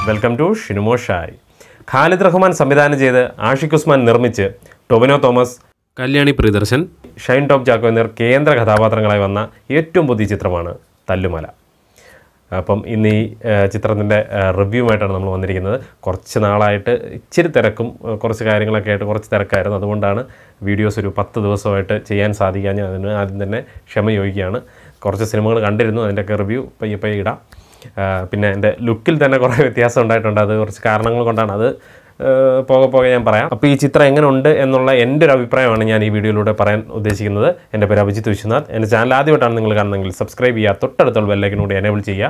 Welcome to ഷിനുമോ ഷായ് ഖാലിദ് റഹ്മാൻ സംവിധാനം ചെയ്ത് ആഷിഖ് ഉസ്മാൻ നിർമ്മിച്ച് ടൊവിനോ തോമസ് കല്യാണി പ്രിയദർശൻ ഷൈൻ ടോപ്പ് ചാക്കോ എന്നിവർ കേന്ദ്ര കഥാപാത്രങ്ങളായി വന്ന ഏറ്റവും പുതിയ ചിത്രമാണ് തല്ലുമല അപ്പം ഇന്ന് ഈ ചിത്രത്തിൻ്റെ റിവ്യൂമായിട്ടാണ് നമ്മൾ വന്നിരിക്കുന്നത് കുറച്ച് നാളായിട്ട് ഇച്ചിരി തിരക്കും ഏഹ് കുറച്ച് കാര്യങ്ങളൊക്കെ ആയിട്ട് കുറച്ച് തിരക്കായിരുന്നു അതുകൊണ്ടാണ് വീഡിയോസ് ഒരു പത്ത് ദിവസമായിട്ട് ചെയ്യാൻ സാധിക്കാൻ അതിന് ആദ്യം തന്നെ ക്ഷമ ചോദിക്കുകയാണ് കുറച്ച് സിനിമകൾ കണ്ടിരുന്നു അതിൻ്റെയൊക്കെ റിവ്യൂ പയ്യെ പയ്യെ ഇടാം ആഹ് പിന്നെ എൻ്റെ ലുക്കിൽ തന്നെ കുറേ വ്യത്യാസം ഉണ്ടായിട്ടുണ്ട് അത് കുറച്ച് കാരണങ്ങൾ കൊണ്ടാണ് അത് ഏഹ് പോകെ പോകെ ഞാൻ പറയാം അപ്പോൾ ഈ ചിത്രം എങ്ങനെ ഉണ്ട് എന്നുള്ള എൻ്റെ ഒരു അഭിപ്രായമാണ് ഞാൻ ഈ വീഡിയോയിലൂടെ പറയാൻ ഉദ്ദേശിക്കുന്നത് എൻ്റെ പേര് അഭിജിത്ത് വിശ്വനാഥ് എൻ്റെ ചാനൽ ആദ്യമായിട്ടാണ് നിങ്ങൾ കാണുന്നതെങ്കിൽ സബ്സ്ക്രൈബ് ചെയ്യുക തൊട്ടടുത്തുള്ള ബെല്ലൈക്കൻ കൂടി എനേബിൾ ചെയ്യുക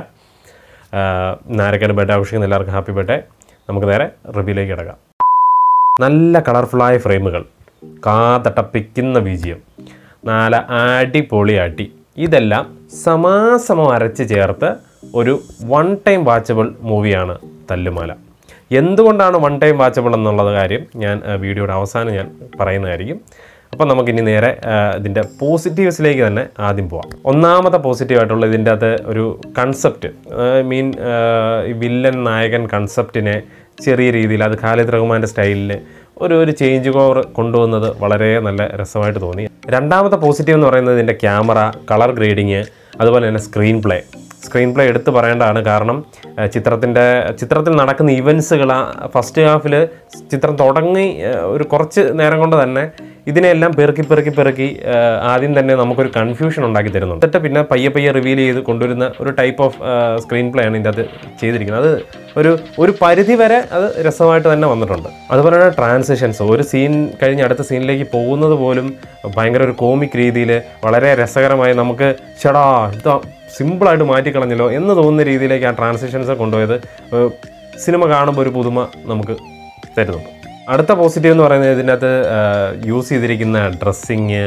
നാരക്കാണ് ബർത്ത്ഡേ ആഘോഷിക്കുന്ന എല്ലാവർക്കും ഹാപ്പി ബർത്ത്ഡേ നമുക്ക് നേരെ റിവ്യൂലേക്ക് കിടക്കാം നല്ല കളർഫുള്ളായ ഫ്രെയിമുകൾ കാതട്ടപ്പിക്കുന്ന ബീജിയം നാല് അടിപൊളി അടി ഇതെല്ലാം സമാസമം അരച്ച് ചേർത്ത് ഒരു വൺ ടൈം വാച്ചബിൾ മൂവിയാണ് തല്ലുമാല എന്തുകൊണ്ടാണ് വൺ ടൈം വാച്ചബിൾ എന്നുള്ള കാര്യം ഞാൻ ആ, വീഡിയോയുടെ അവസാനം ഞാൻ പറയുന്നതായിരിക്കും അപ്പോൾ നമുക്കിനി നേരെ ആ, ഇതിൻ്റെ പോസിറ്റീവ്സിലേക്ക് തന്നെ ആദ്യം പോവാം ഒന്നാമത്തെ പോസിറ്റീവായിട്ടുള്ള ഇതിൻ്റെ അകത്ത് ഒരു കൺസെപ്റ്റ് മീൻ വില്ലൻ നായകൻ കൺസെപ്റ്റിനെ ചെറിയ രീതിയിൽ അത് ഖാലിദ് റഹ്മാൻ്റെ സ്റ്റൈലിൽ ഒരു ഒരു ചേഞ്ച് ഓവർ കൊണ്ടുവന്നത് വളരെ നല്ല രസമായിട്ട് തോന്നി രണ്ടാമത്തെ പോസിറ്റീവ് എന്ന് പറയുന്നത് ഇതിൻ്റെ ക്യാമറ കളർ ഗ്രേഡിങ് അതുപോലെ തന്നെ സ്ക്രീൻ പ്ലേ സ്ക്രീൻ പ്ലേ എടുത്ത് പറയേണ്ടതാണ് കാരണം ചിത്രത്തിൻ്റെ ചിത്രത്തിൽ നടക്കുന്ന ഇവൻസുകൾ ഫസ്റ്റ് ഹാഫിൽ ചിത്രം തുടങ്ങി ആ, ഒരു കുറച്ച് നേരം കൊണ്ട് തന്നെ ഇതിനെല്ലാം പെറുക്കി പെറുക്കി പെറുക്കി ആ, ആദ്യം തന്നെ നമുക്കൊരു കൺഫ്യൂഷൻ ഉണ്ടാക്കി തരുന്നുണ്ട് എന്നിട്ട് പിന്നെ പയ്യെ പയ്യെ റിവീൽ ചെയ്ത് കൊണ്ടുവരുന്ന ഒരു ടൈപ്പ് ഓഫ് സ്ക്രീൻ പ്ലേ ആണ് ഇതിൻ്റെ അത് ചെയ്തിരിക്കുന്നത് അത് ഒരു ഒരു പരിധി വരെ അത് രസമായിട്ട് തന്നെ വന്നിട്ടുണ്ട് അതുപോലെ തന്നെ ട്രാൻസിഷൻസ് ഒരു സീൻ കഴിഞ്ഞ് അടുത്ത സീനിലേക്ക് പോകുന്നത് പോലും ഭയങ്കര ഒരു കോമിക് രീതിയിൽ വളരെ രസകരമായി നമുക്ക് ചേടാ ഇത് സിമ്പിളായിട്ട് മാറ്റിക്കളഞ്ഞല്ലോ എന്ന് തോന്നുന്ന രീതിയിലേക്ക് ആ ട്രാൻസിഷൻസ് കൊണ്ടുപോയത് ഏഹ്, സിനിമ കാണുമ്പോൾ ഒരു പുതുമ നമുക്ക് തരുന്നുണ്ട് അടുത്ത പോസിറ്റീവ് എന്ന് പറയുന്നത് ഇതിനകത്ത് യൂസ് ചെയ്തിരിക്കുന്ന ഡ്രസ്സിങ്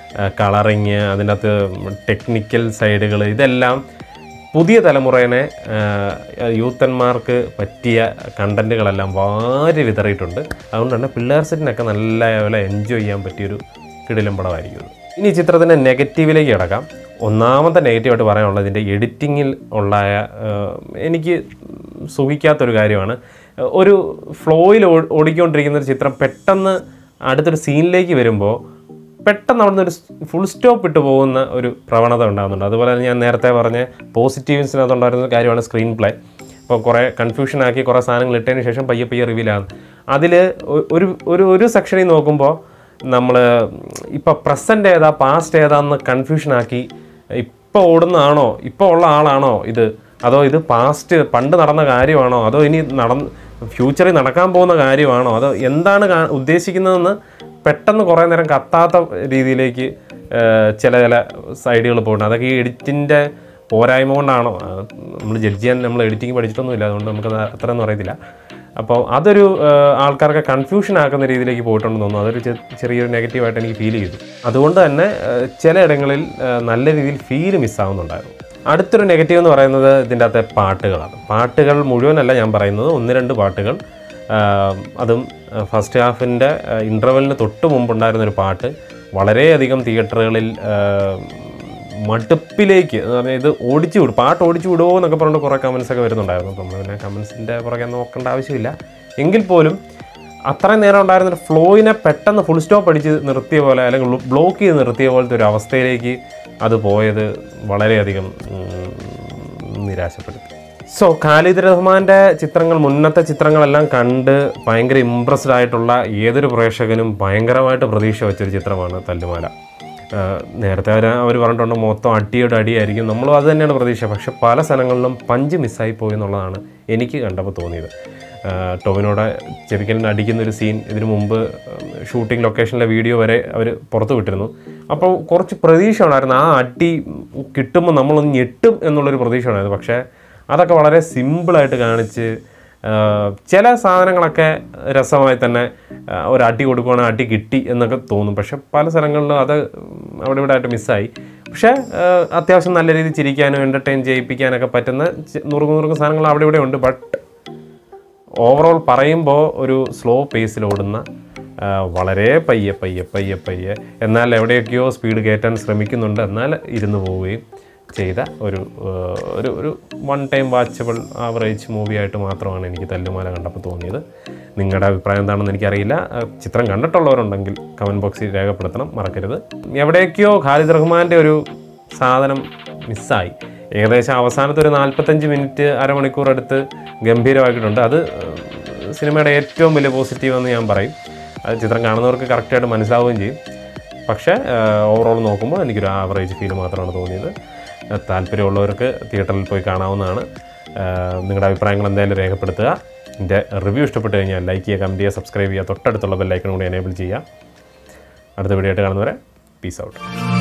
കളറിങ് അതിൻ്റെ അകത്ത് ടെക്നിക്കൽ സൈഡുകൾ ഇതെല്ലാം പുതിയ തലമുറേനെ യൂത്തന്മാർക്ക് പറ്റിയ കണ്ടൻറ്റുകളെല്ലാം വാരി വിതറിയിട്ടുണ്ട് അതുകൊണ്ട് തന്നെ പിള്ളേർ സെറ്റിനൊക്കെ നല്ല പോലെ എൻജോയ് ചെയ്യാൻ പറ്റിയൊരു കിടിലം പടമായിരിക്കും ഇത്. ഇനി ഈ ചിത്രത്തിൻ്റെ നെഗറ്റീവിലേക്ക് കിടക്കാം ഒന്നാമത്തെ നെഗറ്റീവായിട്ട് പറയാനുള്ളത് ഇതിൻ്റെ എഡിറ്റിങ്ങിൽ ഉള്ള ഏഹ്, എനിക്ക് സുഖിക്കാത്തൊരു കാര്യമാണ് ഒരു ഫ്ലോയിൽ ഓടിക്കൊണ്ടിരിക്കുന്ന ഒരു ചിത്രം പെട്ടെന്ന് അടുത്തൊരു സീനിലേക്ക് വരുമ്പോൾ പെട്ടെന്ന് അവിടുന്ന് ഒരു ഫുൾ സ്റ്റോപ്പ് ഇട്ട് പോകുന്ന ഒരു പ്രവണത ഉണ്ടാകുന്നുണ്ട് അതുപോലെ തന്നെ ഞാൻ നേരത്തെ പറഞ്ഞ പോസിറ്റീവ്സിനകത്തുണ്ടായിരുന്ന ഒരു കാര്യമാണ് സ്ക്രീൻ പ്ലേ ഇപ്പോൾ കുറേ കൺഫ്യൂഷനാക്കി കുറേ സാധനങ്ങൾ ഇട്ടതിന് ശേഷം പയ്യെ പയ്യെ റിവീലാണ് അതിൽ ഒരു ഒരു ഒരു സെക്ഷനിൽ നോക്കുമ്പോൾ നമ്മൾ ഇപ്പോൾ പ്രസൻറ്റ് ഏതാ പാസ്റ്റ് ഏതാന്ന് കൺഫ്യൂഷനാക്കി ഇപ്പോൾ ഓടുന്നതാണോ ഇപ്പോൾ ഉള്ള ആളാണോ ഇത് അതോ ഇത് പാസ്റ്റ് പണ്ട് നടന്ന കാര്യമാണോ അതോ ഇനി നടന്ന് ഫ്യൂച്ചറിൽ നടക്കാൻ പോകുന്ന കാര്യമാണോ അതോ എന്താണ് കാ- ഉദ്ദേശിക്കുന്നതെന്ന് പെട്ടെന്ന് കുറേ നേരം കത്താത്ത രീതിയിലേക്ക് ഏഹ്, ചില ചില സൈഡുകൾ പോകുന്നുണ്ട് അതൊക്കെ ഈ എഡിറ്റിൻ്റെ പോരായ്മ കൊണ്ടാണോ നമ്മൾ ജഡ്ജ് ചെയ്യാൻ നമ്മൾ എഡിറ്റിംഗ് പഠിച്ചിട്ടൊന്നുമില്ല അതുകൊണ്ട് നമുക്കത് അത്രയൊന്നും അറിയത്തില്ല അപ്പോൾ അതൊരു ഏഹ്, ആൾക്കാർക്ക് കൺഫ്യൂഷൻ ആക്കുന്ന രീതിയിലേക്ക് പോയിട്ടുണ്ടെന്ന് തോന്നുന്നു അതൊരു ചെ- ചെറിയൊരു നെഗറ്റീവായിട്ട് എനിക്ക് ഫീൽ ചെയ്തു അതുകൊണ്ട് തന്നെ ഏഹ്, ചിലയിടങ്ങളിൽ ഏഹ്, നല്ല രീതിയിൽ ഫീൽ മിസ്സാവുന്നുണ്ടായിരുന്നു അടുത്തൊരു നെഗറ്റീവ് എന്ന് പറയുന്നത് ഇതിൻ്റെ അകത്തെ പാട്ടുകളാണ് പാട്ടുകൾ മുഴുവനല്ല ഞാൻ പറയുന്നത് ഒന്ന് രണ്ട് പാട്ടുകൾ ആഹ്, അതും ഫസ്റ്റ് ഹാഫിൻ്റെ ഇൻ്റർവെലിന് തൊട്ട് മുമ്പുണ്ടായിരുന്ന ഒരു പാട്ട് വളരെയധികം തിയേറ്ററുകളിൽ ആഹ്, മടുപ്പിലേക്ക് എന്ന് പറഞ്ഞാൽ ഇത് ഓടിച്ചു വിടും പാട്ട് ഓടിച്ചു വിടുമോ എന്നൊക്കെ പറഞ്ഞിട്ട് കുറേ കമൻസ് ഒക്കെ വരുന്നുണ്ടായിരുന്നു അപ്പം പിന്നെ കമൻസിൻ്റെ പുറകെ നോക്കേണ്ട ആവശ്യമില്ല എങ്കിൽ പോലും അത്രയും നേരം ഉണ്ടായിരുന്ന ഒരു ഫ്ലോയിനെ പെട്ടെന്ന് ഫുൾ സ്റ്റോപ്പ് അടിച്ച് നിർത്തിയ പോലെ അല്ലെങ്കിൽ ബ്ലോക്ക് ചെയ്ത് നിർത്തിയ പോലത്തെ ഒരു അവസ്ഥയിലേക്ക് അത് പോയത് വളരെയധികം ഉം, നിരാശപ്പെടുത്തി സോ ഖാലിദ് റഹ്മാൻ്റെ ചിത്രങ്ങൾ മുന്നത്തെ ചിത്രങ്ങളെല്ലാം കണ്ട് ഭയങ്കര ഇമ്പ്രസ്ഡ് ആയിട്ടുള്ള ഏതൊരു പ്രേക്ഷകനും ഭയങ്കരമായിട്ട് പ്രതീക്ഷ വെച്ചൊരു ചിത്രമാണ് തല്ലുമാല ആഹ് നേരത്തെ അവർ അവർ പറഞ്ഞിട്ടുണ്ട് മൊത്തം അടിയുടെ അടിയായിരിക്കും നമ്മളും അത് തന്നെയാണ് പ്രതീക്ഷ പക്ഷെ പല സ്ഥലങ്ങളിലും പഞ്ച് മിസ്സായി പോയി എന്നുള്ളതാണ് എനിക്ക് കണ്ടപ്പോൾ തോന്നിയത് ആഹ് ടൊവിനോടെ ചെവിക്കലിന് അടിക്കുന്ന ഒരു സീൻ ഇതിനു മുമ്പ് ഷൂട്ടിംഗ് ലൊക്കേഷനിലെ വീഡിയോ വരെ അവർ പുറത്തു വിട്ടിരുന്നു അപ്പോൾ കുറച്ച് പ്രതീക്ഷ ഉണ്ടായിരുന്നു ആ അടി കിട്ടുമ്പോൾ നമ്മളൊന്ന് ഞെട്ടും എന്നുള്ളൊരു പ്രതീക്ഷ ഉണ്ടായിരുന്നു പക്ഷേ അതൊക്കെ വളരെ സിമ്പിളായിട്ട് കാണിച്ച് ആഹ് ചില സാധനങ്ങളൊക്കെ രസമായി തന്നെ ആഹ് ഒരു അടി കൊടുക്കുകയാണെങ്കിൽ അടി കിട്ടി എന്നൊക്കെ തോന്നും പക്ഷെ പല സ്ഥലങ്ങളിലും അത് അവിടെ ഇവിടെ ആയിട്ട് മിസ്സായി പക്ഷേ ആഹ് അത്യാവശ്യം നല്ല രീതിയിൽ ചിരിക്കാനും എൻ്റർടൈൻ ചെയ്യിപ്പിക്കാനൊക്കെ പറ്റുന്ന ചെ- നുറുങ്ങ് നുറുങ്ങ് സാധനങ്ങൾ അവിടെ ഇവിടെ ഉണ്ട് ബട്ട് ഓവറോൾ പറയുമ്പോൾ ഒരു സ്ലോ പേസിൽ ഓടുന്ന ആ, വളരെ പയ്യെ പയ്യെ പയ്യെ പയ്യെ എന്നാൽ എവിടെയൊക്കെയോ സ്പീഡ് കയറ്റാൻ ശ്രമിക്കുന്നുണ്ട് എന്നാൽ ഇരുന്ന് പോവുകയും ചെയ്ത ഒരു ഏഹ്, ഒരു ഒരു വൺ ടൈം വാച്ചബിൾ ആവറേജ് മൂവിയായിട്ട് മാത്രമാണ് എനിക്ക് തല്ലുമാല കണ്ടപ്പോൾ തോന്നിയത് നിങ്ങളുടെ അഭിപ്രായം എന്താണെന്ന് എനിക്കറിയില്ല ആ, ചിത്രം കണ്ടിട്ടുള്ളവരുണ്ടെങ്കിൽ കമൻറ്റ് ബോക്സിൽ രേഖപ്പെടുത്തണം മറക്കരുത് എവിടേക്കോ ഖാലിദ് റഹ്മാൻ്റെ ഒരു സാധനം മിസ്സായി ഏകദേശം അവസാനത്തെ ഒരു നാൽപ്പത്തഞ്ച് മിനിറ്റ് അരമണിക്കൂർ അടുത്ത് ഗംഭീരമാക്കിയിട്ടുണ്ട് അത് ഏഹ്, സിനിമയുടെ ഏറ്റവും വലിയ പോസിറ്റീവ് എന്ന് ഞാൻ പറയും അത് ചിത്രം കാണുന്നവർക്ക് കറക്റ്റായിട്ട് മനസ്സിലാവുകയും ചെയ്യും പക്ഷേ ഓവറോൾ നോക്കുമ്പോൾ എനിക്കൊരു ആവറേജ് ഫീൽ മാത്രമാണ് തോന്നിയത് ഏഹ്, താല്പര്യമുള്ളവർക്ക് തിയേറ്ററിൽ പോയി കാണാവുന്നതാണ് ഏഹ്, നിങ്ങളുടെ അഭിപ്രായങ്ങൾ എന്തായാലും രേഖപ്പെടുത്തുക എൻ്റെ റിവ്യൂ ഇഷ്ടപ്പെട്ട് കഴിഞ്ഞാൽ ലൈക്ക് ചെയ്യുക കമൻറ്റ് ചെയ്യുക സബ്സ്ക്രൈബ് ചെയ്യുക തൊട്ടടുത്തുള്ള ബെല്ലൈക്കൺ കൂടി എനേബിൾ ചെയ്യുക അടുത്ത വീഡിയോ ആയിട്ട് കാണുന്നവരെ പീസ് ഔട്ട്